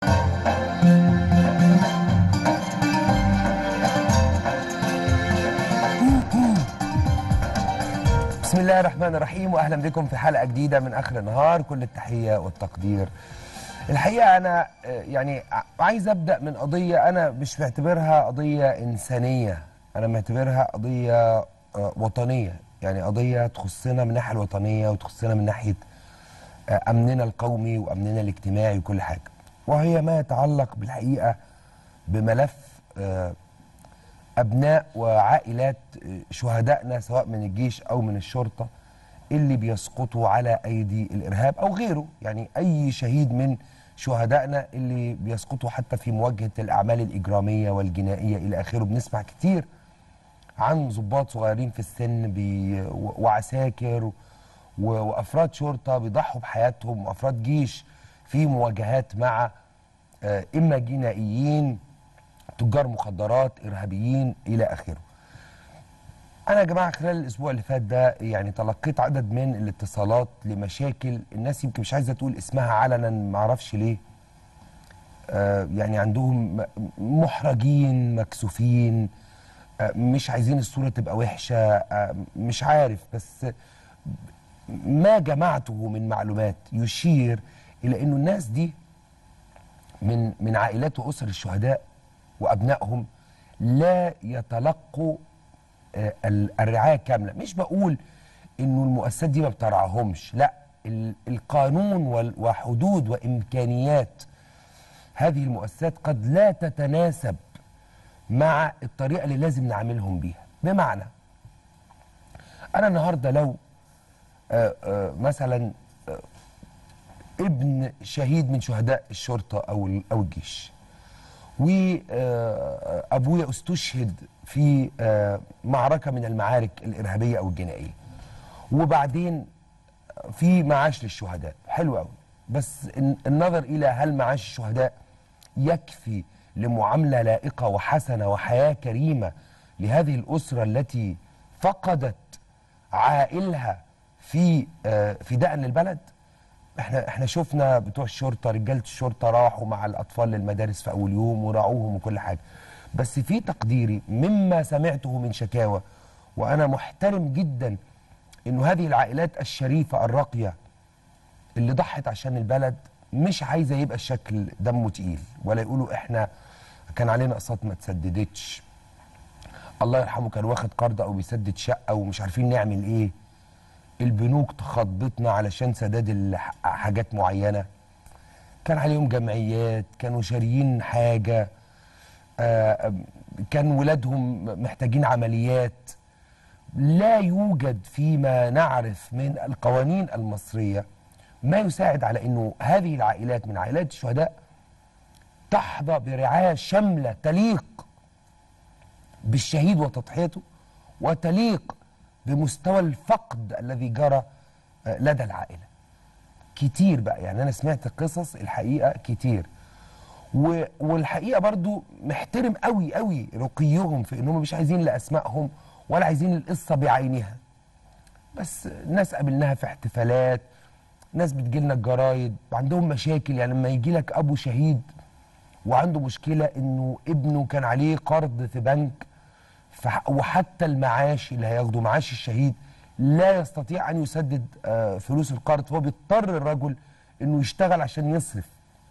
بسم الله الرحمن الرحيم واهلا بكم في حلقه جديده من اخر النهار كل التحيه والتقدير الحقيقه انا آه، يعني ع- عايز ابدا من قضيه انا مش معتبرها قضيه انسانيه انا معتبرها قضيه آه، وطنيه يعني قضيه تخصنا من الناحيه الوطنيه وتخصنا من ناحيه آه، امننا القومي وامننا الاجتماعي وكل حاجه وهي ما يتعلق بالحقيقه بملف آه، ابناء وعائلات شهدائنا سواء من الجيش او من الشرطه اللي بيسقطوا على ايدي الارهاب او غيره يعني اي شهيد من شهدائنا اللي بيسقطوا حتى في مواجهه الاعمال الاجراميه والجنائيه الى اخره بنسمع كتير عن ضباط صغيرين في السن بي و- وعساكر و- وافراد شرطه بيضحوا بحياتهم وافراد جيش في مواجهات مع آه، اما جنائيين تجار مخدرات ارهابيين الى اخره انا يا جماعه خلال الاسبوع اللي فات ده يعني تلقيت عدد من الاتصالات لمشاكل الناس يمكن مش عايزه تقول اسمها علنا ما اعرفش ليه آه يعني عندهم م- محرجين مكسوفين آه مش عايزين الصوره تبقى وحشه آه مش عارف بس ما جمعته من معلومات يشير الى انه الناس دي من من عائلات واسر الشهداء وابنائهم لا يتلقوا آه، ال- الرعايه كامله مش بقول انه المؤسسات دي ما بترعاهمش لا ال- القانون وال- وحدود وامكانيات هذه المؤسسات قد لا تتناسب مع الطريقه اللي لازم نعاملهم بيها بمعنى انا النهارده لو آه، آه، مثلا آه، ابن شهيد من شهداء الشرطه او ال- او الجيش وابويا استشهد في آه، معركه من المعارك الارهابيه او الجنائيه وبعدين في معاش للشهداء حلو قوي بس الن- النظر الى هل معاش الشهداء يكفي لمعامله لائقه وحسنه وحياه كريمه لهذه الاسره التي فقدت عائلها في آه، فداء للبلد احنا احنا شفنا بتوع الشرطه رجاله الشرطه راحوا مع الاطفال للمدارس في اول يوم وراعوهم وكل حاجه بس في تقديري مما سمعته من شكاوى وانا محترم جدا انه هذه العائلات الشريفه الراقيه اللي ضحت عشان البلد مش عايزه يبقى الشكل دمه تقيل ولا يقولوا احنا كان علينا اقساط ما تسددتش الله يرحمه كان واخد قرض او بيسدد شقه ومش عارفين نعمل ايه البنوك تخضتنا علشان سداد الح- حاجات معينه كان عليهم جمعيات كانوا شاريين حاجه آه، كان ولادهم محتاجين عمليات لا يوجد فيما نعرف من القوانين المصريه ما يساعد على انه هذه العائلات من عائلات الشهداء تحظى برعايه شامله تليق بالشهيد وتضحيته وتليق بمستوى الفقد الذي جرى آه، لدى العائله كتير بقى يعني انا سمعت قصص الحقيقه كتير و- والحقيقه برضو محترم قوي قوي رقيهم في انهم مش عايزين لا اسمائهم ولا عايزين القصه بعينها بس ناس قابلناها في احتفالات ناس بتجيلنا الجرايد عندهم مشاكل يعني لما يجي لك ابو شهيد وعنده مشكله انه ابنه كان عليه قرض في بنك فح- وحتى المعاش اللي هياخده معاش الشهيد لا يستطيع ان يسدد آه، فلوس القرض فهو بيضطر الرجل انه يشتغل عشان يصرف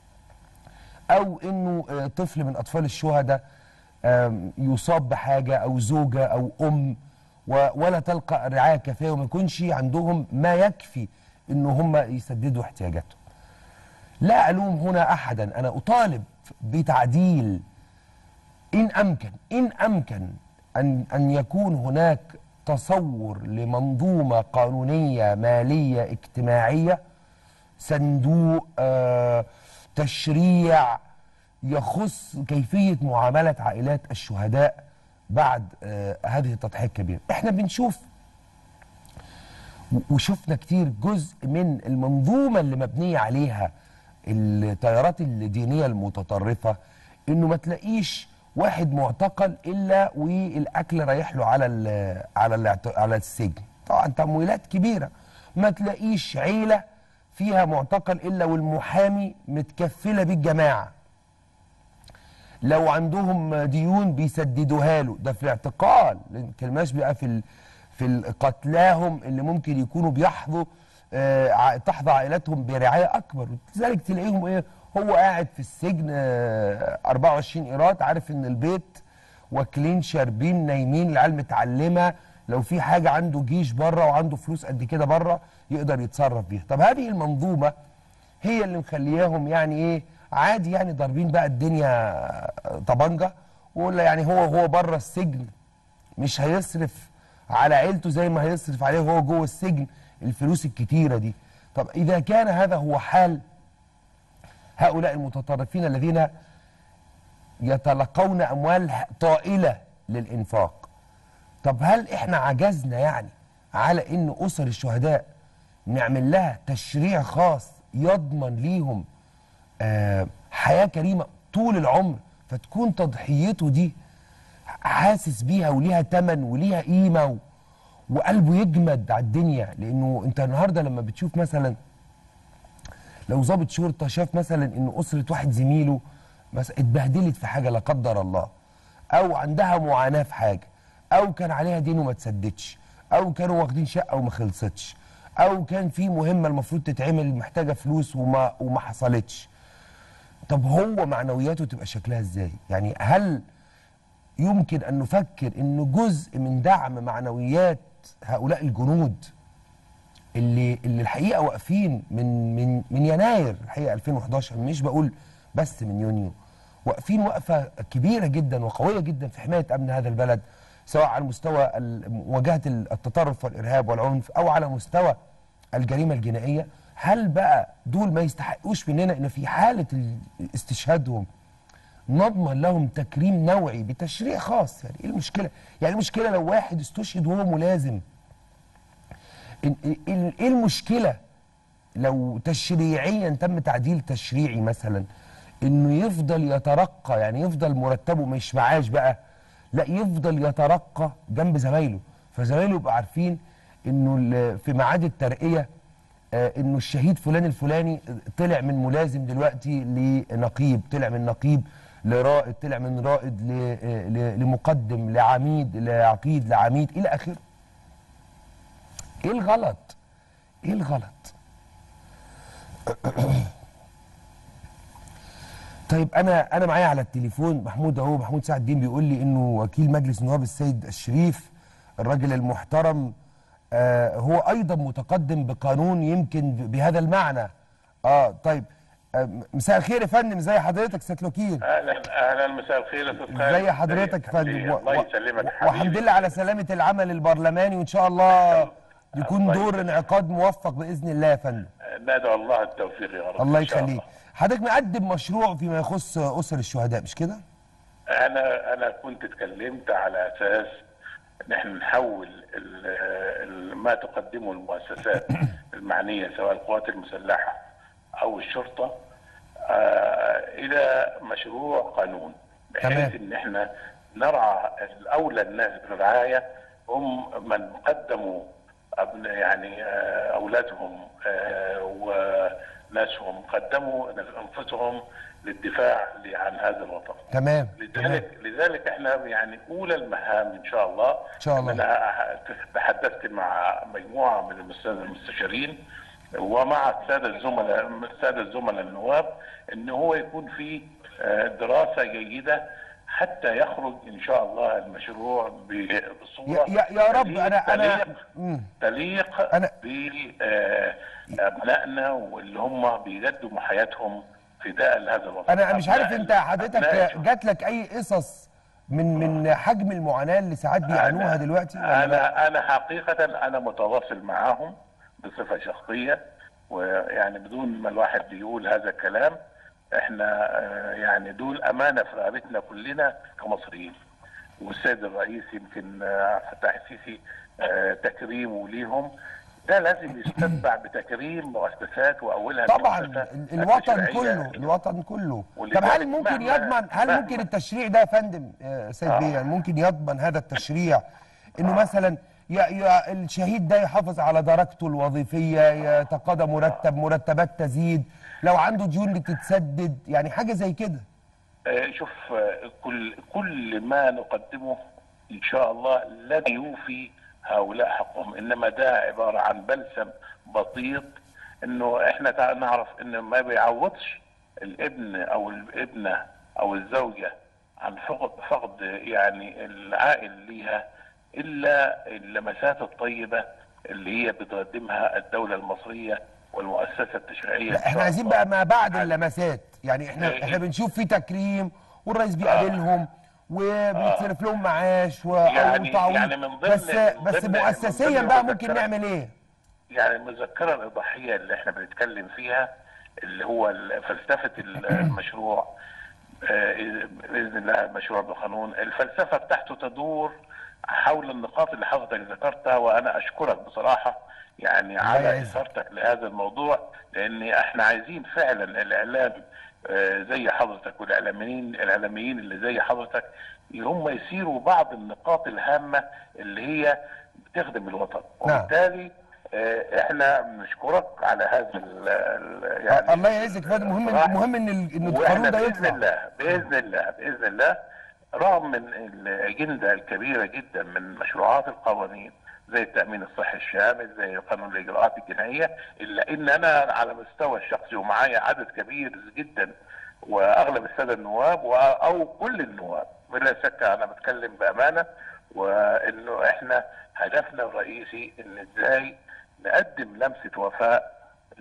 او انه آه، طفل من اطفال الشهداء آم، يصاب بحاجه او زوجه او ام و- ولا تلقى رعايه كافيه وما يكونش عندهم ما يكفي ان هم يسددوا احتياجاتهم لا الوم هنا احدا انا اطالب بتعديل إن أمكن إن أمكن أن أن يكون هناك تصور لمنظومة قانونية مالية اجتماعية صندوق آه، تشريع يخص كيفية معاملة عائلات الشهداء بعد آه، هذه التضحية الكبيرة احنا بنشوف و- وشفنا كتير جزء من المنظومة اللي مبنية عليها التيارات الدينية المتطرفة انه ما تلاقيش واحد معتقل الا والاكل رايح له على ال على الاعت- على السجن طبعا تمويلات كبيرة ما تلاقيش عيلة فيها معتقل الا والمحامي متكفلة بالجماعة لو عندهم ديون بيسددوها له ده في الاعتقال لأن الكلماش بقى في ال- في ال- قتلاهم اللي ممكن يكونوا بيحظوا آه، ع- تحظى عائلاتهم برعايه اكبر لذلك تلاقيهم ايه هو قاعد في السجن آه، 24 ايراد عارف ان البيت واكلين شاربين نايمين العيال متعلمه لو في حاجه عنده جيش بره وعنده فلوس قد كده بره يقدر يتصرف بيها طب هذه المنظومه هي اللي مخلياهم يعني ايه عادي يعني ضاربين بقى الدنيا طبنجه ولا يعني هو هو بره السجن مش هيصرف على عيلته زي ما هيصرف عليه وهو جوه السجن الفلوس الكتيره دي طب اذا كان هذا هو حال هؤلاء المتطرفين الذين يتلقون اموال طائله للانفاق طب هل احنا عجزنا يعني على ان اسر الشهداء نعمل لها تشريع خاص يضمن ليهم آه حياه كريمه طول العمر فتكون تضحيته دي حاسس بيها وليها تمن وليها قيمه و... وقلبه يجمد على الدنيا لانه انت النهارده لما بتشوف مثلا لو ضابط شرطه شاف مثلا ان اسره واحد زميله مثلا اتبهدلت في حاجه لا قدر الله او عندها معاناه في حاجه او كان عليها دين وما تسددش او كانوا واخدين شقه وما خلصتش او كان في مهمه المفروض تتعمل محتاجه فلوس وما وما حصلتش طب هو معنوياته تبقى شكلها ازاي يعني هل يمكن ان نفكر ان جزء من دعم معنويات هؤلاء الجنود اللي اللي الحقيقه واقفين من من من يناير الحقيقه 2011 مش بقول بس من يونيو واقفين وقفه كبيره جدا وقويه جدا في حمايه امن هذا البلد سواء على مستوى ال- مواجهه التطرف والارهاب والعنف او على مستوى الجريمه الجنائيه هل بقى دول ما يستحقوش مننا ان في حاله ال- استشهادهم نضمن لهم تكريم نوعي بتشريع خاص يعني ايه المشكله يعني المشكله لو واحد استشهد وهو ملازم ال- ال- ايه المشكله لو تشريعيا تم تعديل تشريعي مثلا انه يفضل يترقى يعني يفضل مرتبه مش معاش بقى لا يفضل يترقى جنب زمايله فزمايله يبقوا عارفين انه ال- في ميعاد الترقيه آه، انه الشهيد فلان الفلاني طلع من ملازم دلوقتي لنقيب طلع من نقيب لرائد طلع من رائد ل- آه، ل- لمقدم لعميد لعقيد لعميد الى اخره ايه الغلط ايه الغلط طيب انا انا معايا على التليفون محمود اهو محمود سعد الدين بيقول لي انه وكيل مجلس النواب السيد الشريف الراجل المحترم آه هو ايضا متقدم بقانون يمكن ب- بهذا المعنى اه طيب آه مساء الخير يا فندم ازي حضرتك سيد الوكيل اهلا اهلا مساء الخير يا استاذ خالد ازي حضرتك يا فندم حبيبي، و- الله و- يسلمك والحمد حبيبي. لله على سلامه العمل البرلماني وان شاء الله يكون الله دور يسلمك. انعقاد موفق باذن الله يا فندم ندعو الله التوفيق يا رب الله إن شاء يخليك حضرتك مقدم مشروع فيما يخص اسر الشهداء مش كده انا انا كنت اتكلمت على اساس ان احنا نحول ال- ال- ما تقدمه المؤسسات المعنيه سواء القوات المسلحه او الشرطه آه، الى مشروع قانون تمام. بحيث ان احنا نرعى الاولى الناس بالرعايه هم من قدموا أبن- يعني آه، اولادهم آه، وناسهم قدموا انفسهم للدفاع عن هذا الوطن. تمام تمام لذلك لذلك احنا يعني اولى المهام ان شاء الله إن شاء الله. انا تحدثت مع مجموعه من الساده المستشارين ومع الساده الزملاء الساده الزملاء النواب ان هو يكون في آه، دراسه جيده حتى يخرج ان شاء الله المشروع ب- بصوره يا- يا- يا رب، تليق- أنا- أنا- تليق- مم. تليق أنا- بابنائنا واللي هم بيقدموا حياتهم فداء لهذا الوطن انا مش عارف أبناء- انت حضرتك أبناء جات لك اي قصص من من حجم المعاناه اللي ساعات بيعانوها أنا- دلوقتي ولا لا؟ انا انا حقيقه انا متواصل معاهم بصفه شخصيه ويعني بدون ما الواحد يقول هذا الكلام احنا آه، يعني دول امانه في رقبتنا كلنا كمصريين والسيد الرئيس يمكن آه، فتح السيسي آه، تكريمه ليهم ده لازم يستتبع بتكريم مؤسسات واولها طبعا المؤسسة ال- الوطن التشريعية. كله الوطن كله ولذلك طب هل ممكن مهما- يضمن هل مهما- ممكن التشريع ده يا فندم يا سيد آه. بيه يعني ممكن يضمن هذا التشريع انه مثلا ي- ي- الشهيد ده يحافظ على درجته الوظيفيه يتقاضى مرتب مرتبات تزيد لو عنده ديون بتتسدد يعني حاجه زي كده آه، شوف آه، كل كل ما نقدمه ان شاء الله لن يوفي هؤلاء حقهم انما ده عباره عن بلسم بسيط انه احنا تع- نعرف انه ما بيعوضش الابن او الابنه او الزوجه عن فقد فقد يعني العائل ليها الا اللمسات الطيبه اللي هي بتقدمها الدوله المصريه والمؤسسه التشريعيه لا إن احنا شاء عايزين الله. بقى ما بعد اللمسات يعني احنا إيه. احنا بنشوف في تكريم والرئيس بيقابلهم وبيتصرف لهم معاش و- أو يعني- تعويض يعني من ضمن- بس من بس ضمن- من مؤسسيا ضمن بقى ممكن المذكرة. نعمل ايه؟ يعني المذكرة الإيضاحية اللي احنا بنتكلم فيها اللي هو ال- فلسفة ال- المشروع آه، بإذن الله المشروع بقانون الفلسفة بتاعته تدور حول النقاط اللي حضرتك ذكرتها وأنا أشكرك بصراحة يعني على يعزك. إثارتك لهذا الموضوع لأن احنا عايزين فعلا الإعلام آه، زي حضرتك والإعلاميين الإعلاميين اللي زي حضرتك هم يسيروا بعض النقاط الهامة اللي هي بتخدم الوطن نعم. وبالتالي آه، احنا بنشكرك على هذا ال ال- يعني الله يعزك يا فندم مهم الصراحة. مهم ان ال- ان واحنا القانون ده باذن يطلع الله باذن الله باذن الله رغم من الاجنده الكبيره جدا من مشروعات القوانين زي التامين الصحي الشامل زي قانون الاجراءات الجنائيه الا ان انا على مستوى الشخصي ومعايا عدد كبير جدا واغلب الساده النواب و- او كل النواب بلا شك انا بتكلم بامانه وانه احنا هدفنا الرئيسي ان ازاي نقدم لمسه وفاء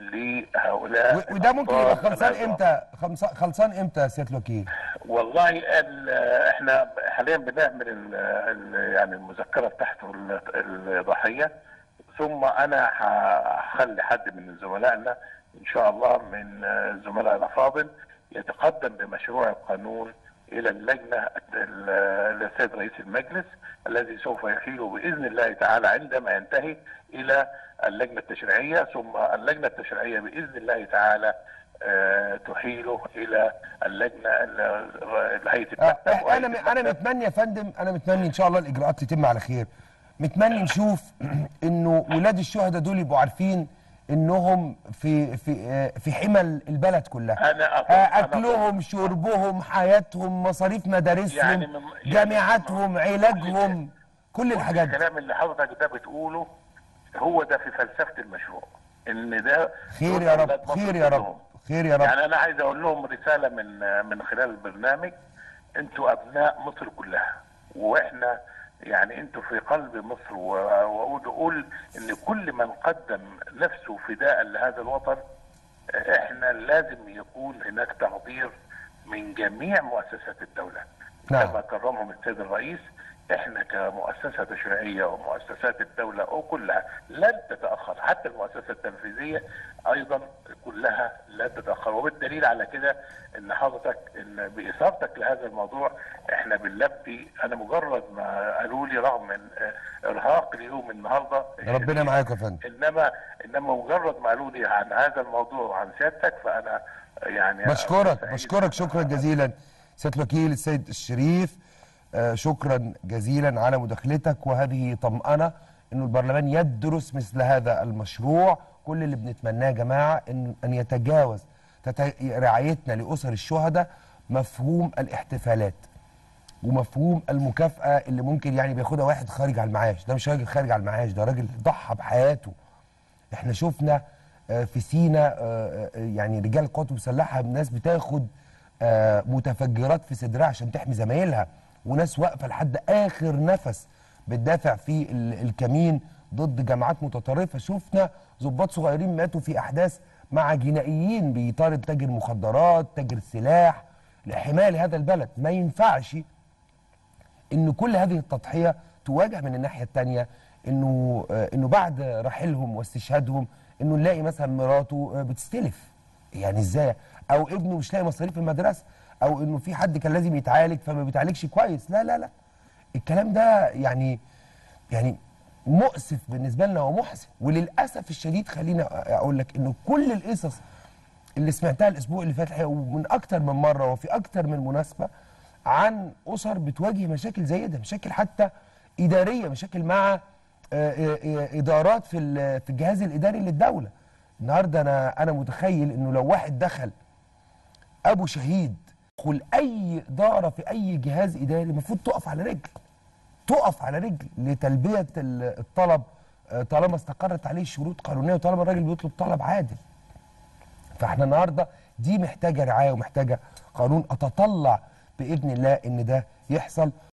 لهؤلاء و- وده ممكن يبقى الأطفال خلصان الأزرق. امتى خلصان- خلصان امتى يا سياده الوكيل والله ال- احنا حاليا بنعمل ال ال يعني المذكره بتاعته ال- الايضاحيه ثم انا هخلي حد من زملائنا ان شاء الله من الزملاء الافاضل يتقدم بمشروع القانون الى اللجنه ال- للسيد رئيس المجلس الذي سوف يحيله باذن الله تعالى عندما ينتهي الى اللجنه التشريعيه ثم اللجنه التشريعيه باذن الله تعالى آه، تحيله الى اللجنه ال- هيئه آه، المكتب إح- وهيئة انا م- انا المكتب متمني يا فندم انا متمني ان شاء الله الاجراءات تتم على خير متمني نشوف انه ولاد الشهداء دول يبقوا عارفين انهم في في آه، في حمى البلد كلها أنا أقول- آه، أنا اكلهم شربهم حياتهم مصاريف مدارسهم يعني من- يعني جامعاتهم من- علاجهم كل الحاجات دي الكلام اللي حضرتك ده بتقوله هو ده في فلسفه المشروع ان ده خير دول يا أولاد رب مصر خير يا رب كلهم. خير يا رب يعني انا عايز اقول لهم رساله من من خلال البرنامج انتوا ابناء مصر كلها واحنا يعني انتوا في قلب مصر و- واقول اقول ان كل من قدم نفسه فداء لهذا الوطن احنا لازم يكون هناك تقدير من جميع مؤسسات الدوله نعم. كما كرمهم السيد الرئيس احنا كمؤسسه تشريعيه ومؤسسات الدوله وكلها لن تتاخر حتى المؤسسه التنفيذيه ايضا كلها لن تتاخر وبالدليل على كده ان حضرتك ان باثارتك لهذا الموضوع احنا بنلبي انا مجرد ما قالوا لي رغم من اه، ارهاق اليوم النهارده ربنا معاك يا فندم انما انما مجرد ما قالوا لي عن هذا الموضوع وعن سيادتك فانا يعني بشكرك سعيد. بشكرك شكرا جزيلا سياده الوكيل السيد الشريف آه، شكرا جزيلا على مداخلتك وهذه طمأنة انه البرلمان يدرس مثل هذا المشروع كل اللي بنتمناه يا جماعه ان ان يتجاوز تت- رعايتنا لاسر الشهداء مفهوم الاحتفالات ومفهوم المكافأة اللي ممكن يعني بياخدها واحد خارج على المعاش ده مش راجل خارج على المعاش ده راجل ضحى بحياته احنا شفنا آه، في سينا آه، آه، يعني رجال القوات المسلحه ناس بتاخد آه، متفجرات في صدرها عشان تحمي زمايلها وناس واقفه لحد اخر نفس بتدافع في ال- الكمين ضد جماعات متطرفه شفنا ضباط صغيرين ماتوا في احداث مع جنائيين بيطارد تاجر مخدرات تاجر سلاح لحمايه لهذا البلد ما ينفعش ان كل هذه التضحيه تواجه من الناحيه الثانيه انه آه، انه بعد رحيلهم واستشهادهم انه نلاقي مثلا مراته آه، بتستلف يعني ازاي او ابنه مش لاقي مصاريف المدرسه او انه في حد كان لازم يتعالج فما بيتعالجش كويس لا لا لا الكلام ده يعني يعني مؤسف بالنسبه لنا ومحزن وللاسف الشديد خليني اقول لك انه كل القصص اللي سمعتها الاسبوع اللي فات الحقيقة ومن اكتر من مره وفي اكتر من مناسبه عن اسر بتواجه مشاكل زي ده مشاكل حتى اداريه مشاكل مع آه، آه، آه، ادارات في ال- في الجهاز الاداري للدوله النهارده انا انا متخيل انه لو واحد دخل ابو شهيد تدخل اي اداره في اي جهاز اداري المفروض تقف على رجل تقف على رجل لتلبيه ال- الطلب آه، طالما استقرت عليه شروط قانونيه وطالما الراجل بيطلب طلب عادل فاحنا النهارده دي محتاجه رعايه ومحتاجه قانون اتطلع باذن الله ان ده يحصل